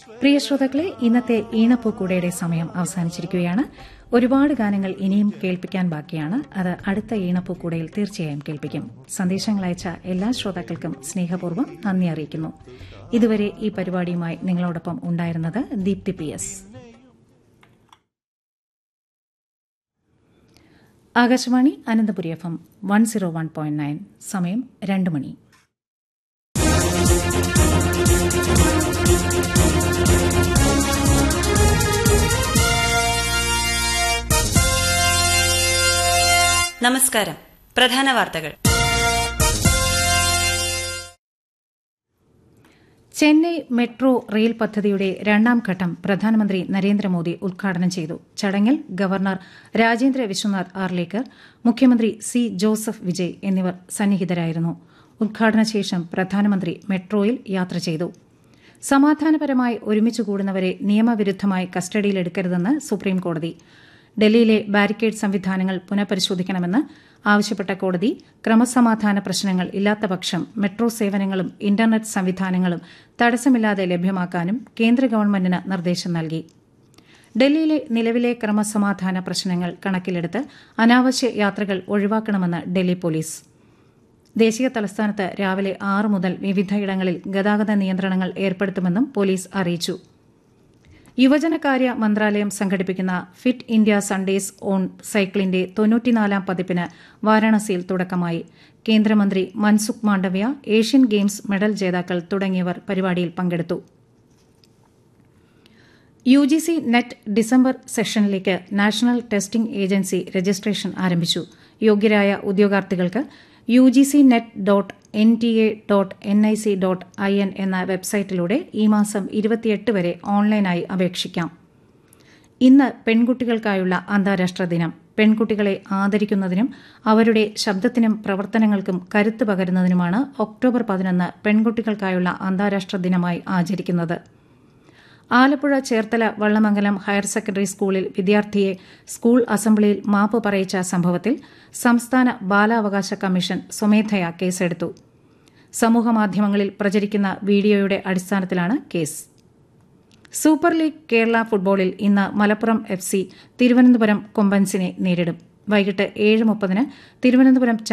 പ്രിയ ശ്രോതാക്കളെ ഇന്നത്തെ ഈണപ്പൂക്കൂടയുടെ സമയം അവസാനിച്ചിരിക്കുകയാണ് ഒരുപാട് ഗാനങ്ങൾ ഇനിയും കേൾപ്പിക്കാൻ ബാക്കിയാണ് അത് അടുത്ത ഈണപ്പൂക്കൂടയിൽ തീർച്ചയായും കേൾപ്പിക്കും സന്ദേശങ്ങൾ അയച്ച എല്ലാ ശ്രോതാക്കൾക്കും സ്നേഹപൂർവ്വം നന്ദി അറിയിക്കുന്നു ഇതുവരെ ഈ പരിപാടിയുമായി നിങ്ങളോടൊപ്പം ഉണ്ടായിരുന്നത് Deepthi P S Akashvani Ananthapuri F M one zero one point nine സമയം രണ്ട് മണി നമസ്കാരം പ്രധാന വാർത്തകൾ ചെന്നൈ മെട്രോ റെയിൽ പദ്ധതിയുടെ രണ്ടാം ഘട്ടം പ്രധാനമന്ത്രി നരേന്ദ്രമോദി ഉദ്ഘാടനം ചെയ്തു ചടങ്ങിൽ ഗവർണർ രാജേന്ദ്ര വിശ്വനാഥ് ആർലേക്കർ മുഖ്യമന്ത്രി സി ജോസഫ് വിജയ് എന്നിവർ സന്നിഹിതരായിരുന്നു ഉദ്ഘാടന ശേഷം പ്രധാനമന്ത്രി മെട്രോയിൽ യാത്ര ചെയ്തു സമാധാനപരമായി ഒരുമിച്ച് കൂടുന്നവരെ നിയമവിരുദ്ധമായി കസ്റ്റഡിയിലെടുക്കരുതെന്ന് സുപ്രീംകോടതി ഡൽഹിയിലെ ബാരിക്കേഡ് സംവിധാനങ്ങൾ പുനഃപരിശോധിക്കണമെന്ന് ആവശ്യപ്പെട്ട കോടതി ക്രമസമാധാന പ്രശ്നങ്ങൾ ഇല്ലാത്തപക്ഷം മെട്രോ സേവനങ്ങളും ഇന്റർനെറ്റ് സംവിധാനങ്ങളും തടസ്സമില്ലാതെ ലഭ്യമാക്കാനും കേന്ദ്ര ഗവൺമെന്റിന് നിർദ്ദേശം നൽകി ഡൽഹിയിലെ നിലവിലെ ക്രമസമാധാന പ്രശ്നങ്ങൾ കണക്കിലെടുത്ത് അനാവശ്യ യാത്രകൾ ഒഴിവാക്കണമെന്ന് ഡൽഹി പോലീസ് ദേശീയ തലസ്ഥാനത്ത് രാവിലെ ആറ് മുതൽ വിവിധയിടങ്ങളിൽ ഗതാഗത നിയന്ത്രണങ്ങൾ ഏർപ്പെടുത്തുമെന്നും പോലീസ് അറിയിച്ചു യുവജനകാര്യ മന്ത്രാലയം സംഘടിപ്പിക്കുന്ന ഫിറ്റ് ഇന്ത്യ സൺഡേസ് ഓൺ സൈക്കിളിന്റെ തൊണ്ണൂറ്റിനാലാം പതിപ്പിന് വാരാണസിയിൽ തുടക്കമായി കേന്ദ്രമന്ത്രി Mansukh Mandaviya Asian games medal ജേതാക്കൾ തുടങ്ങിയവർ പരിപാടിയിൽ പങ്കെടുത്തു U G C NET December സെഷനിലേക്ക് നാഷണൽ ടെസ്റ്റിംഗ് ഏജൻസി രജിസ്ട്രേഷൻ ആരംഭിച്ചു യോഗ്യരായ ഉദ്യോഗാർത്ഥികൾക്ക് U G C NET dot N T A dot N I C dot I N എന്ന വെബ്സൈറ്റിലൂടെ ഈ മാസം ഇരുപത്തിയെട്ട് വരെ ഓൺലൈനായി അപേക്ഷിക്കാം ഇന്ന് പെൺകുട്ടികൾക്കായുള്ള അന്താരാഷ്ട്ര ദിനം പെൺകുട്ടികളെ ആദരിക്കുന്നതിനും അവരുടെ ശബ്ദത്തിനും പ്രവർത്തനങ്ങൾക്കും കരുത്ത് പകരുന്നതിനുമാണ് ഒക്ടോബർ പതിനൊന്ന് പെൺകുട്ടികൾക്കായുള്ള അന്താരാഷ്ട്ര ദിനമായി ആചരിക്കുന്നത് ആലപ്പുഴ ചേർത്തല വള്ളമംഗലം ഹയർ സെക്കൻഡറി സ്കൂളിൽ വിദ്യാർത്ഥിയെ സ്കൂൾ അസംബ്ലിയിൽ മാപ്പ് പറയിച്ച സംഭവത്തിൽ സംസ്ഥാന ബാലാവകാശ കമ്മീഷൻ സ്വമേധയാ കേസെടുത്തു സമൂഹമാധ്യമങ്ങളിൽ പ്രചരിക്കുന്ന വീഡിയോയുടെ അടിസ്ഥാനത്തിലാണ് കേസ് സൂപ്പർ ലീഗ് കേരള ഫുട്ബോളിൽ ഇന്ന് മലപ്പുറം എഫ് സി തിരുവനന്തപുരം കൊമ്പൻസിനെ നേരിടും വൈകിട്ട് ഏഴ് മുപ്പതിന് തിരുവനന്തപുരം